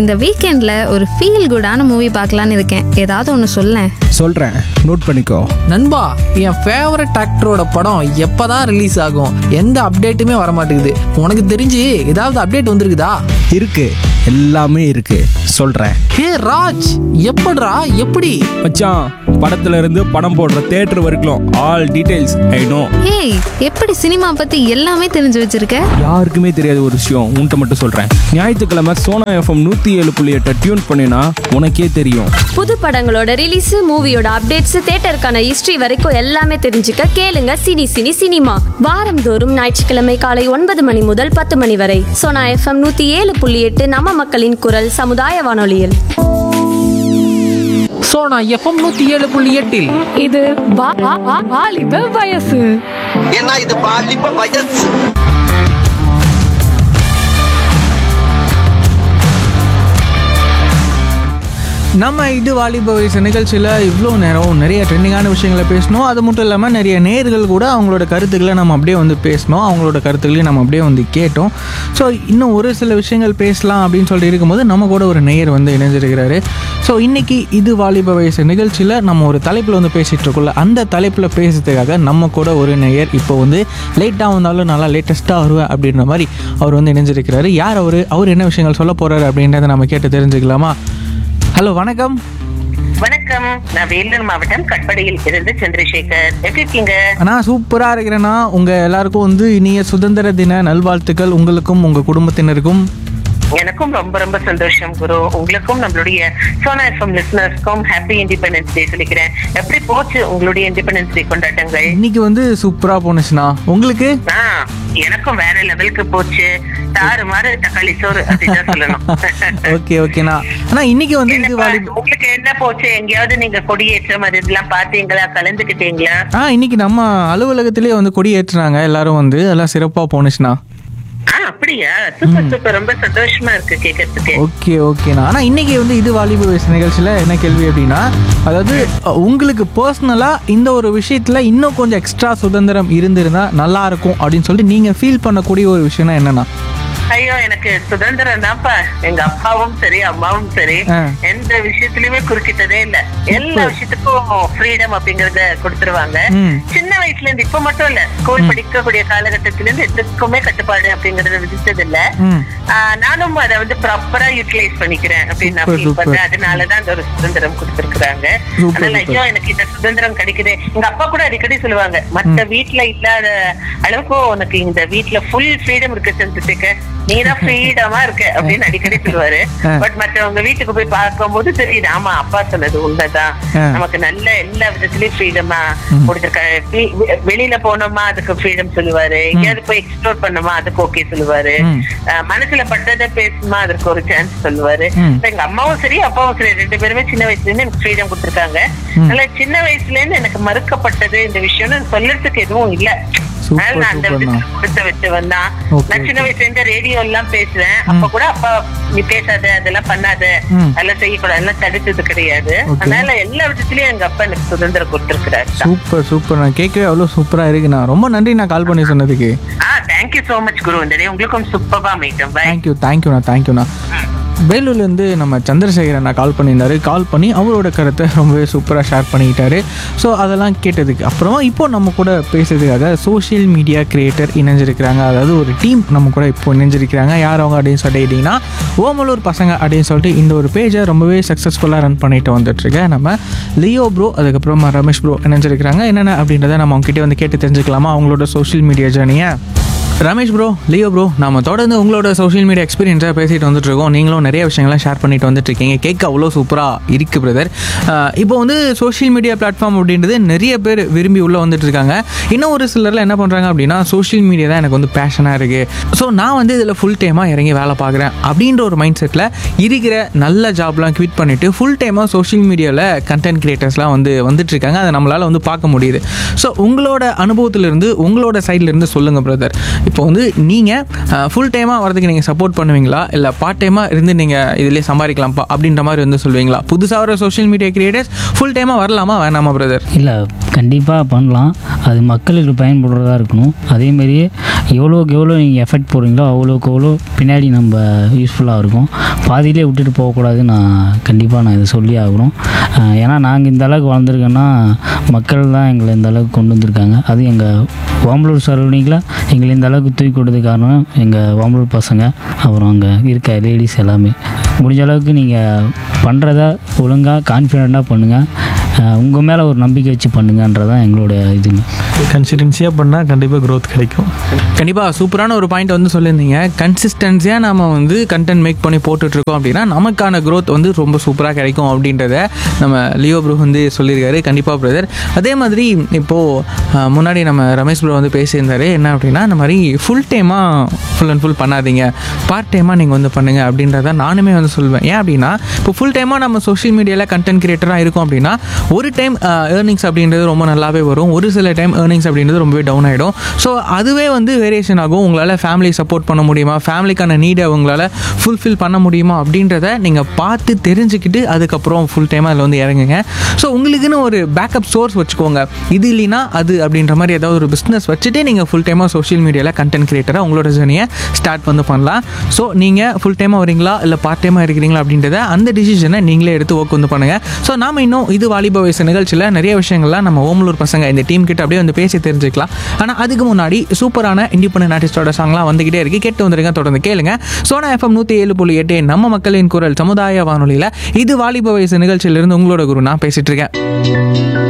இந்த வீக்கெண்டில் ஒரு ஃபீல் குடான மூவி பார்க்கலான்னு இருக்கேன் ஏதாவது ஒன்று சொல்லேன் சொல்கிறேன் நோட் பண்ணிக்கோ நண்பா என் ஃபேவரட் ஆக்டரோட படம் எப்பதான் ரிலீஸ் ஆகும் எந்த அப்டேட்டுமே வர மாட்டேங்குது உனக்கு தெரிஞ்சு ஏதாவது அப்டேட் வந்திருக்குதா இருக்கு எல்லாமே இருக்கு சொல்கிறேன் ஹே ராஜ் எப்படிடா எப்படி மச்சான் படத்துல இருந்து படம் போடுற தேட்டர் வரைக்கும் ஆல் டீடைல்ஸ் ஐ நோ ஏய் எப்படி சினிமா பற்றி எல்லாமே தெரிஞ்சு வச்சிருக்க யாருக்குமே தெரியாத ஒரு விஷயம் உன்கிட்ட மட்டும் சொல்கிறேன் ஞாயிற்றுக்கிழமை சோனா எஃப்எம் நூற்றி ஏழு புள்ளி எட்டை டியூன் பண்ணினா உனக்கே தெரியும் புது படங்களோட ரிலீஸ் மூவியோட அப்டேட்ஸ் தேட்டருக்கான ஹிஸ்டரி வரைக்கும் எல்லாமே தெரிஞ்சுக்க கேளுங்க சினி சினி சினிமா வாரந்தோறும் ஞாயிற்றுக்கிழமை காலை ஒன்பது மணி முதல் பத்து மணி வரை சோனா எஃப்எம் நூத்தி ஏழு புள்ளி எட்டு நம்ம மக்களின் குரல் சமுதாய வானொலியில் ஸோ நான் எஃப்எம் நூற்றி ஏழு புள்ளி எட்டில் இது வா- வா- வா- வாலிப வயசு ஏன்னா இது பாலிப்ப வயசு நம்ம இது வாலிப வயசு நிகழ்ச்சியில் இவ்வளோ நேரம் நிறைய ட்ரெண்டிங்கான விஷயங்களை பேசணும் அது மட்டும் இல்லாமல் நிறைய நேர்கள் கூட அவங்களோட கருத்துக்களை நம்ம அப்படியே வந்து பேசணும் அவங்களோட கருத்துக்களையும் நம்ம அப்படியே வந்து கேட்டோம் ஸோ இன்னும் ஒரு சில விஷயங்கள் பேசலாம் அப்படின்னு சொல்லிட்டு இருக்கும்போது நம்ம கூட ஒரு நேயர் வந்து இணைஞ்சிருக்கிறாரு ஸோ இன்னைக்கு இது வாலிப வயசு நிகழ்ச்சியில் நம்ம ஒரு தலைப்பில் வந்து பேசிகிட்டு இருக்கோம்ல அந்த தலைப்பில் பேசுறதுக்காக நம்ம கூட ஒரு நேயர் இப்போ வந்து லேட்டாக வந்தாலும் நல்லா லேட்டஸ்ட்டாக வருவேன் அப்படின்ற மாதிரி அவர் வந்து இணைஞ்சிருக்கிறாரு யார் அவர் அவர் என்ன விஷயங்கள் சொல்ல போகிறாரு அப்படின்றத நம்ம கேட்டு தெரிஞ்சுக்கலாமா ஹலோ வணக்கம் வணக்கம் நான் வேலூர் மாவட்டம் கட்படியில் இருந்து சந்திரசேகர் எப்படி இருக்கீங்க அண்ணா சூப்பராக இருக்கிறேன்னா உங்கள் எல்லாருக்கும் வந்து இனிய சுதந்திர தின நல்வாழ்த்துக்கள் உங்களுக்கும் உங்கள் குடும்பத்தினருக்கும் எனக்கும் ரொம்ப ரொம்ப சந்தோஷம் குரு உங்களுக்கும் நம்மளுடைய சோனா எஃப்எம் லிசனர்ஸ்க்கும் ஹாப்பி இண்டிபெண்டன்ஸ் டே சொல்லிக்கிறேன் எப்படி போச்சு உங்களுடைய இண்டிபெண்டன்ஸ் டே கொண்டாட்டங்கள் இன்னைக்கு வந்து சூப்பராக போணுச்சுண்ணா உங்களுக்கு ஆ, எனக்கும் வேற லெவலுக்கு போச்சு தாறு மாறு தக்காளி சோறு அப்படிதான் சொல்லணும் ஓகே ஓகேண்ணா அண்ணா இன்னைக்கு வந்து இது என்னப்பா, வாலிப உங்களுக்கு என்ன போச்சு எங்கேயாவது நீங்க கொடியேற்றம் அது இதெல்லாம் பாத்தீங்களா கலந்துக்கிட்டீங்களா ஆ இன்னைக்கு நம்ம அலுவலகத்திலே வந்து கொடி ஏற்றுனாங்க எல்லாரும் வந்து எல்லாம் சிறப்பாக போணுச்சுண்ணா ஆ அப்படியா சூப்பர் சூப்பர் ரொம்ப சந்தோஷமா இருக்கு கேட்கறதுக்கு ஓகே ஓகேண்ணா ஆனால் இன்னைக்கு வந்து இது வாலிப வயசு நிகழ்ச்சியில் என்ன கேள்வி அப்படின்னா அதாவது அ, உங்களுக்கு பர்சனலாக இந்த ஒரு விஷயத்தில் இன்னும் கொஞ்சம் எக்ஸ்ட்ரா சுதந்திரம் இருந்திருந்தா நல்லா இருக்கும் அப்படின்னு சொல்லிட்டு நீங்கள் ஃபீல் பண்ணக்கூடிய ஒரு விஷயம்னா என்னன்னா ஐயோ எனக்கு சுதந்திரம் தான்ப்பா எங்க அப்பாவும் சரி அம்மாவும் சரி ஆ. எந்த விஷயத்திலயுமே குறுக்கிட்டதே இல்ல எல்லா விஷயத்துக்கும் ஃப்ரீடம் அப்படிங்கறத கொடுத்துருவாங்க ம். சின்ன வயசுல இருந்து இப்ப மட்டும் இல்ல ஸ்கூல் படிக்கக்கூடிய காலகட்டத்தில இருந்து எதுக்குமே கட்டுப்பாடு அப்படிங்கறத விதிச்சது இல்ல ம் ஆ, நானும் அதை வந்து ப்ராப்பரா யூட்டிலைஸ் பண்ணிக்கிறேன் அப்படின்னு நான் Super, ஃபீல் super. பண்றேன் அதனாலதான் அந்த ஒரு சுதந்திரம் கொடுத்திருக்கிறாங்க Super, அதனால super. ஐயோ எனக்கு இந்த சுதந்திரம் கிடைக்குது எங்க அப்பா கூட அடிக்கடி சொல்லுவாங்க மத்த வீட்ல இல்லாத அளவுக்கு உனக்கு இந்த வீட்ல ஃபுல் ஃப்ரீடம் இருக்கு சந்திச்சுக்க நீ தான் ஃப்ரீடமா இருக்க அப்படின்னு அடிக்கடி சொல்லுவாரு ஆ. பட் மற்றவங்க வீட்டுக்கு போய் பார்க்கும்போது தெரியுது ஆமா அப்பா சொன்னது உண்மைதான் ஆ. நமக்கு நல்ல எல்லா விதத்திலயும் ஃப்ரீடமா கொடுத்திருக்காரு வெ- வெ- வெளியில போனோமா அதுக்கு ஃப்ரீடம் சொல்லுவாரு எங்கேயாவது போய் எக்ஸ்ப்ளோர் பண்ணோமா அதுக்கு ஓகே சொல்லுவாரு ம். அஹ் மனசுல பட்டதை பேசுமா அதற்கு ஒரு சான்ஸ் சொல்லுவாரு ம். இப்ப எங்க அம்மாவும் சரி அப்பாவும் சரி ரெண்டு பேருமே சின்ன வயசுல இருந்து எனக்கு ஃப்ரீடம் கொடுத்திருக்காங்க அதனால சின்ன வயசுல இருந்து எனக்கு மறுக்கப்பட்டது இந்த விஷயம்னு சொல்றதுக்கு எதுவும் இல்ல Super, அதனால நான் அந்த super ண்ணா. விதத்துல கொடுத்து வச்சவன் தான் Okay, நான் சின்ன வயசுல இருந்து ரேடியோ எல்லாம் பேசுவேன் அப்ப கூட அப்பா நீ பேசாத அதெல்லாம் பண்ணாத ம். அதெல்லாம் செய்யக்கூடாது அதெல்லாம் தடுத்தது கிடையாது Okay. அதனால எல்லா விதத்திலயும் எங்க அப்பா எனக்கு சுதந்திரம் கொடுத்திருக்கிறாரு சூப்பர் சூப்பர் நான் கேட்கவே அவ்வளோ சூப்பராக இருக்குண்ணா ரொம்ப நன்றி நான் கால் பண்ணி சொன்னதுக்கு ஆ தேங்க்யூ சோ மச் குரு இந்த day உங்களுக்கும் சூப்பரா மீட்டும் பை தேங்க்யூ தேங்க்யூண்ணா தேங்க்யூண்ணா வேலூர்லேருந்து நம்ம சந்திரசேகர் அண்ணா கால் பண்ணியிருந்தாரு கால் பண்ணி அவரோட கருத்தை ரொம்பவே சூப்பராக ஷேர் பண்ணிக்கிட்டாரு ஸோ அதெல்லாம் கேட்டதுக்கு அப்புறமா இப்போ நம்ம கூட பேசுறதுக்காக சோஷியல் மீடியா கிரியேட்டர் இணைஞ்சிருக்கிறாங்க அதாவது ஒரு டீம் நம்ம கூட இப்போ இணைஞ்சிருக்கிறாங்க யார் அவங்க அப்படின்னு சொல்லிட்டீங்கன்னா ஓமலூர் பசங்க அப்படின்னு சொல்லிட்டு இந்த ஒரு பேஜை ரொம்பவே சக்ஸஸ்ஃபுல்லாக ரன் பண்ணிட்டு வந்துட்டுருக்க நம்ம லியோ ப்ரோ அதுக்கப்புறமா ரமேஷ் ப்ரோ இணைஞ்சிருக்கிறாங்க என்னென்ன அப்படின்றத நம்ம அவங்ககிட்ட வந்து கேட்டு தெரிஞ்சுக்கலாமா அவங்களோட சோஷியல் மீடியா ஜேர்னியை ரமேஷ் ப்ரோ லியோ ப்ரோ நாம தொடர்ந்து உங்களோட சோஷியல் மீடியா எக்ஸ்பீரியன்ஸாக பேசிட்டு வந்துட்டு இருக்கோம் நீங்களும் நிறைய விஷயங்கள்லாம் ஷேர் பண்ணிட்டு வந்துட்டு இருக்கீங்க கேட்க அவ்வளோ சூப்பராக இருக்கு பிரதர் இப்போ வந்து சோஷியல் மீடியா பிளாட்ஃபார்ம் அப்படின்றது நிறைய பேர் விரும்பி உள்ளே வந்துட்டு இருக்காங்க இன்னும் ஒரு சிலர்லாம் என்ன பண்ணுறாங்க அப்படின்னா சோஷியல் மீடியா தான் எனக்கு வந்து பேஷனாக இருக்குது ஸோ நான் வந்து இதில் ஃபுல் டைமாக இறங்கி வேலை பார்க்குறேன் அப்படின்ற ஒரு மைண்ட் செட்டில் இருக்கிற நல்ல ஜாப்லாம் குவிட் பண்ணிவிட்டு ஃபுல் டைமாக சோஷியல் மீடியாவில் கண்டென்ட் கிரியேட்டர்ஸ்லாம் வந்து வந்துட்டு இருக்காங்க அதை நம்மளால் வந்து பார்க்க முடியுது ஸோ உங்களோட அனுபவத்திலிருந்து உங்களோட சைட்லேருந்து சொல்லுங்கள் பிரதர் இப்போ வந்து நீங்கள் ஃபுல் டைமாக வரதுக்கு நீங்கள் சப்போர்ட் பண்ணுவீங்களா இல்லை பார்ட் டைமாக இருந்து நீங்கள் இதிலே சம்பாதிக்கலாம்ப்பா அப்படின்ற மாதிரி வந்து சொல்லுவீங்களா புதுசாக வர சோஷியல் மீடியா கிரியேட்டர்ஸ் ஃபுல் டைமாக வரலாமா வேணாமா பிரதர் இல்லை கண்டிப்பாக பண்ணலாம் அது மக்களுக்கு பயன்படுறதா இருக்கணும் அதேமாரியே எவ்வளோக்கு எவ்வளோ நீங்கள் எஃபெக்ட் போடுறீங்களோ அவ்வளோக்கு எவ்வளோ பின்னாடி நம்ம யூஸ்ஃபுல்லாக இருக்கும் பாதியிலே விட்டுட்டு போகக்கூடாது நான் கண்டிப்பாக நான் இதை சொல்லி ஆகணும் அஹ் ஏன்னா நாங்கள் இந்த அளவுக்கு வளர்ந்துருக்கோன்னா மக்கள் தான் எங்களை இந்த அளவுக்கு கொண்டு வந்திருக்காங்க அது எங்கள் ஓம்பலூர் சரௌண்டிங்கில் எங்களை இந்த அளவுக்கு தூக்கி கொடுத்தது காரணம் எங்கள் ஓம்பலூர் பசங்க அப்புறம் அங்கே இருக்க லேடிஸ் எல்லாமே முடிஞ்ச அளவுக்கு நீங்கள் பண்ணுறத ஒழுங்காக கான்ஃபிடெண்ட்டாக பண்ணுங்கள் உங்கள் மேலே ஒரு நம்பிக்கை வச்சு பண்ணுங்கன்றதான் எங்களோட இதுங்க கன்சிஸ்டன்சியாக பண்ணால் கண்டிப்பாக growth கிடைக்கும் கண்டிப்பாக சூப்பரான ஒரு பாயிண்ட் வந்து சொல்லியிருந்தீங்க கன்சிஸ்டன்சியாக நம்ம வந்து கண்டென்ட் மேக் பண்ணி போட்டுட்ருக்கோம் அப்படின்னா நமக்கான growth வந்து ரொம்ப சூப்பராக கிடைக்கும் அப்படின்றத நம்ம லியோ ப்ரோ வந்து சொல்லியிருக்காரு கண்டிப்பாக பிரதர் அதே மாதிரி இப்போது முன்னாடி நம்ம ரமேஷ் ப்ரோ வந்து பேசியிருந்தாரு என்ன அப்படின்னா இந்த மாதிரி ஃபுல் டைமாக ஃபுல் அண்ட் ஃபுல் பண்ணாதீங்க பார்ட் டைமாக நீங்கள் வந்து பண்ணுங்கள் அப்படின்றத நானுமே வந்து சொல்லுவேன் ஏன் அப்படின்னா இப்போ ஃபுல் டைமாக நம்ம சோஷியல் மீடியாவில் கண்டென்ட் கிரியேட்டராக இருக்கோம் அப்படின்னா ஒரு டைம் ஏர்னிங்ஸ் அப்படின்றது ரொம்ப நல்லாவே வரும் ஒரு சில டைம் ஏர்னிங்ஸ் அப்படின்றது ரொம்பவே டவுன் ஆகிடும் ஸோ அதுவே வந்து வேரியேஷன் ஆகும் உங்களால் ஃபேமிலி சப்போர்ட் பண்ண முடியுமா ஃபேமிலிக்கான நீடை உங்களால் ஃபுல்ஃபில் பண்ண முடியுமா அப்படின்றத நீங்கள் பார்த்து தெரிஞ்சுக்கிட்டு அதுக்கப்புறம் ஃபுல் டைமாக அதில் வந்து இறங்குங்க ஸோ உங்களுக்குன்னு ஒரு பேக்கப் சோர்ஸ் வச்சுக்கோங்க இது இல்லைனா அது அப்படின்ற மாதிரி ஏதாவது ஒரு பிஸ்னஸ் வச்சுட்டு நீங்கள் ஃபுல் டைமாக சோஷியல் மீடியாவில் கண்டென்ட் கிரியேட்டராக உங்களோட ஜர்னியை ஸ்டார்ட் வந்து பண்ணலாம் ஸோ நீங்கள் ஃபுல் டைமாக வரீங்களா இல்லை பார்ட் டைமாக இருக்கிறீங்களா அப்படின்றத அந்த டிசிஷனை நீங்களே எடுத்து ஒர்க் வந்து பண்ணுங்கள் ஸோ நாம இன்னும் இது வாலிப வயசு நிகழ்ச்சியில் நிறைய விஷயங்கள்லாம் நம்ம ஓமலூர் பசங்க இந்த டீம் கிட்ட அப்படியே வந்து பேசி தெரிஞ்சுக்கலாம் ஆனால் அதுக்கு முன்னாடி சூப்பரான இண்டிபெண்டன்ட் ஆர்டிஸ்டோட சாங்லாம் வந்துகிட்டே இருக்கு கேட்டு வந்துருங்க தொடர்ந்து கேளுங்க சோனா எஃப்எம் நூற்றி ஏழு புள்ளி எட்டு நம்ம மக்களின் குரல் சமுதாய வானொலியில் இது வாலிப வயசு நிகழ்ச்சியிலிருந்து உங்களோட குரு நான் பேசிட்டு இருக்கேன்